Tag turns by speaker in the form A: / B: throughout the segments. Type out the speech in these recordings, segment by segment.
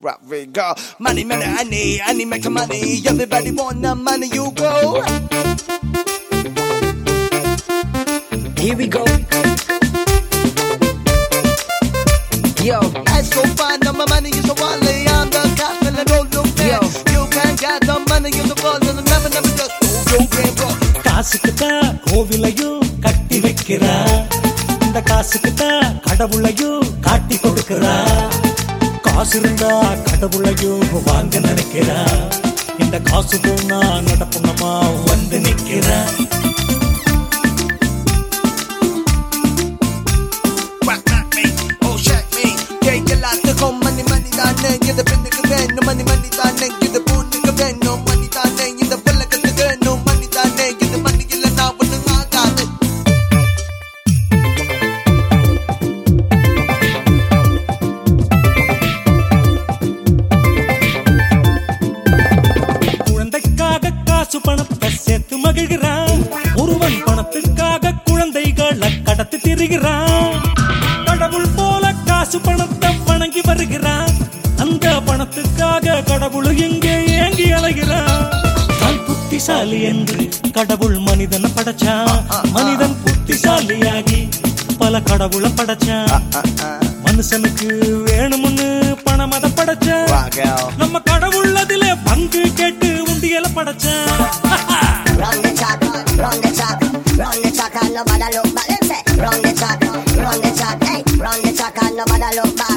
A: Rock we go. Money, money, I need, I need make money. Everybody want the money, you go.
B: Here we go. Yo,
A: Let's go find the money, you so wally. I'm the cop and I don't look
B: Yo.
A: back. You can't get the money, you the boss, and never, never just go, go, game, bro.
C: காசுக்கு தான் கோவிலையும் கட்டி வைக்கிறா இந்த காசுக்கு தான் கடவுளையும் காட்டி கொடுக்கிறா காசு இருந்தா கடவுளையும் வாங்க நினைக்கிறா இந்த காசு போனா நடப்புணமா வந்து நிக்கிறா
A: Rock, rock me, oh, shake me. Yeah, you like to come, money, money, darling. You're the pinnacle, then, no money, money, darling. You're the boon, nigga, then, no money, darling. You're the bullet, the girl, no money, darling. You're the money, you're the now, but the I got it.
C: குழந்தைக்காக காசு பணத்தை சேர்த்து மகிழ்கிறான் ஒருவன் பணத்துக்காக குழந்தைகளை கடத்தி திரிகிறான் கடவுள் போல காசு பணத்தை வணங்கி வருகிறான் அந்த பணத்துக்காக கடவுள் இங்கே ஏங்கி அலைகிறான் தான் புத்திசாலி என்று கடவுள் மனிதனை படைச்சான் மனிதன் புத்திசாலியாகி பல கடவுளை படைச்சான் மனுஷனுக்கு வேணும்னு பணம் அதை படைச்சான்
A: Rock out.
C: நம்ம கடவுள் அதிலே பங்கு கேட்டு உண்டியல படைச்சான்
D: Run the track, run the track, run the track and nobody look back. Them say, run the track, run the track, hey, run the track and nobody look back.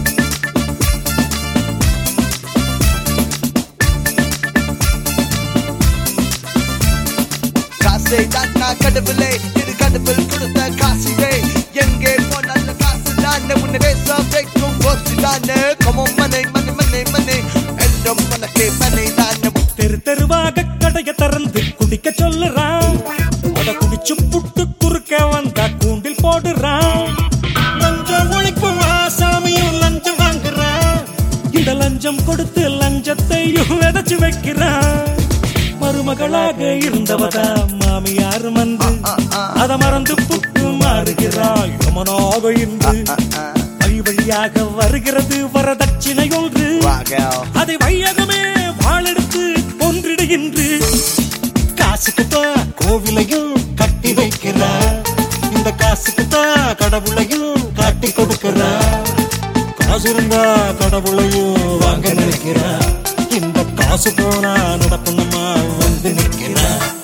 A: காசை தான் நான் கடவுளே இது கடவுள் கொடுத்த காசிலே எங்கே போனாலும் காசு தானே உன்னை பேச வைக்கும் போச்சு தானே கமம் மனை மனை மனை மனை என்றும் உனக்கு மனை தானே
C: தெரு தெருவாக கடைய திறந்து குடிக்க சொல்லுறான் அத குடிச்சு புட்டு குறுக்க வந்தா கூண்டில் போடுறான் லஞ்சம் ஒழிப்பு ஆசாமியும் லஞ்சம் வாங்குறான் இந்த லஞ்சம் கொடுத்து லஞ்சத்தையும் விதைச்சு வைக்கிறான் மருமகளாக இருந்தவதா மாமியார் மந்து அத மறந்து புட்டு மாறுகிறாள் யமனாக இன்று வழி வழியாக வருகிறது வரதட்சிணை ஒன்று
A: Rock out.
C: அதை வையகமே வாழெடுத்து கொன்றிடுகின்று காசுக்கு தான் கோவிலையும் கட்டி வைக்கிறா இந்த காசுக்கு தான் கடவுளையும் காட்டி கொடுக்கிறா காசு இருந்தா கடவுளையும் வாங்க நினைக்கிறா இந்த காசு போனா நடப்புணமா வந்து நிற்கிறா